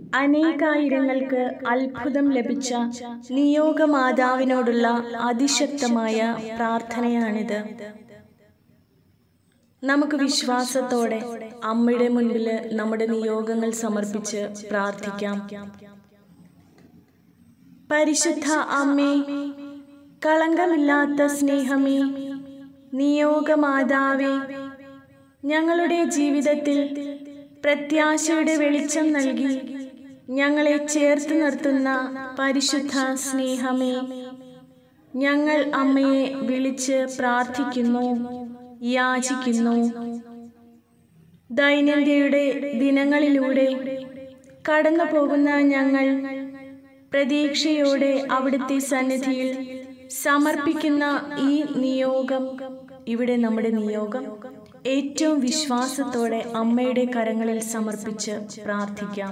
അനേകായിരങ്ങൾക്ക് അത്ഭുതം ലഭിച്ച നിയോഗമാതാവിനോടുള്ള അതിശക്തമായ പ്രാർത്ഥനയാണിത് നമുക്ക് വിശ്വാസത്തോടെ അമ്മയുടെ മുൻപിൽ നമ്മുടെ നിയോഗങ്ങൾ സമർപ്പിച്ച് പ്രാർത്ഥിക്കാം പരിശുദ്ധ അമ്മേ കളങ്കമില്ലാത്ത സ്നേഹമേ നിയോഗമാതാവേ ഞങ്ങളുടെ ജീവിതത്തിൽ പ്രത്യാശയുടെ വെളിച്ചം നൽകി ഞങ്ങളെ ചേർത്ത് നിർത്തുന്ന പരിശുദ്ധ സ്നേഹമേ ഞങ്ങൾ അമ്മയെ വിളിച്ച് പ്രാർത്ഥിക്കുന്നു യാചിക്കുന്നു ദൈനംദിനയുടെ ദിനങ്ങളിലൂടെ കടന്നു പോകുന്ന ഞങ്ങൾ പ്രതീക്ഷയോടെ അവിടുത്തെ സന്നിധിയിൽ സമർപ്പിക്കുന്ന ഈ നിയോഗം ഇവിടെ നമ്മുടെ നിയോഗം ഏറ്റവും വിശ്വാസത്തോടെ അമ്മയുടെ കരങ്ങളിൽ സമർപ്പിച്ച് പ്രാർത്ഥിക്കാം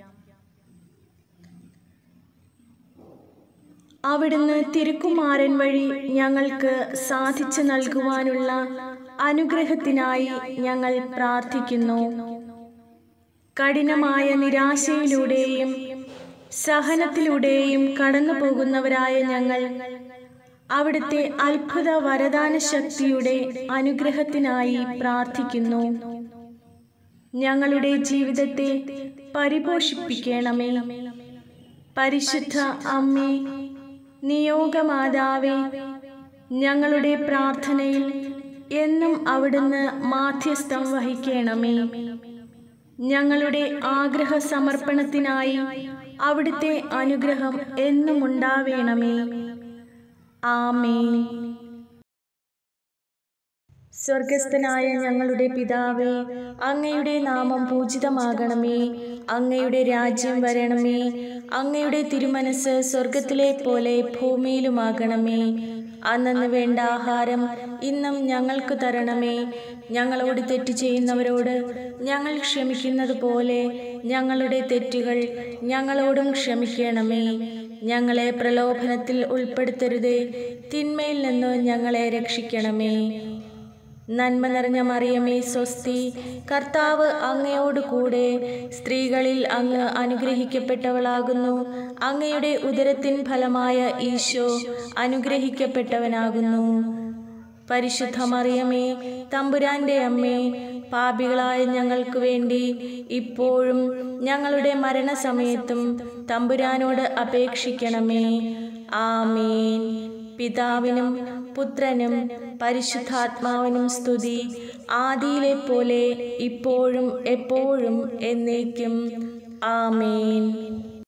അവിടുന്ന് തിരുക്കുമാരൻ വഴി ഞങ്ങൾക്ക് സാധിച്ചു നൽകുവാനുള്ള അനുഗ്രഹത്തിനായി ഞങ്ങൾ പ്രാർത്ഥിക്കുന്നു കഠിനമായ നിരാശയിലൂടെയും സഹനത്തിലൂടെയും കടന്നു പോകുന്നവരായ ഞങ്ങൾ അവിടുത്തെ അത്ഭുത വരദാന ശക്തിയുടെ അനുഗ്രഹത്തിനായി പ്രാർത്ഥിക്കുന്നു ഞങ്ങളുടെ ജീവിതത്തെ പരിപോഷിപ്പിക്കണമേ പരിശുദ്ധ അമ്മേ നിയോഗമാതാവേ ഞങ്ങളുടെ പ്രാർത്ഥനയിൽ എന്നും അവിടുന്ന് മാധ്യസ്ഥം വഹിക്കണമേ ഞങ്ങളുടെ ആഗ്രഹ സമർപ്പണത്തിനായി അവിടുത്തെ അനുഗ്രഹം എന്നും ഉണ്ടാവേണമേ ആമേ സ്വർഗസ്ഥനായ ഞങ്ങളുടെ പിതാവേ അങ്ങയുടെ നാമം പൂജിതമാകണമേ അങ്ങയുടെ രാജ്യം വരണമേ അങ്ങയുടെ തിരുമനസ് സ്വർഗത്തിലെ പോലെ ഭൂമിയിലുമാകണമേ അന്നു വേണ്ട ആഹാരം ഇന്നും ഞങ്ങൾക്ക് തരണമേ ഞങ്ങളോട് തെറ്റ് ചെയ്യുന്നവരോട് ഞങ്ങൾ ക്ഷമിക്കുന്നത് പോലെ ഞങ്ങളുടെ തെറ്റുകൾ ഞങ്ങളോടും ക്ഷമിക്കണമേ ഞങ്ങളെ പ്രലോഭനത്തിൽ ഉൾപ്പെടുത്തരുതേ തിന്മയിൽ നിന്ന് ഞങ്ങളെ രക്ഷിക്കണമേ നന്മ നിറഞ്ഞ മറിയമേ സ്വസ്തി കർത്താവ് അങ്ങയോട് കൂടെ സ്ത്രീകളിൽ അങ്ങ് അനുഗ്രഹിക്കപ്പെട്ടവളാകുന്നു അങ്ങയുടെ ഉദരത്തിൻ ഫലമായ ഈശോ അനുഗ്രഹിക്കപ്പെട്ടവനാകുന്നു പരിശുദ്ധ മറിയമേ തമ്പുരാന്റെ അമ്മേ പാപികളായ ഞങ്ങൾക്ക് വേണ്ടി ഇപ്പോഴും ഞങ്ങളുടെ മരണസമയത്തും തമ്പുരാനോട് അപേക്ഷിക്കണമേ ആമേൻ പിതാവിനും പുത്രനും പരിശുദ്ധാത്മാവിനും സ്തുതി ആദിയിലെ പോലെ ഇപ്പോഴും എപ്പോഴും എന്നേക്കും ആമേൻ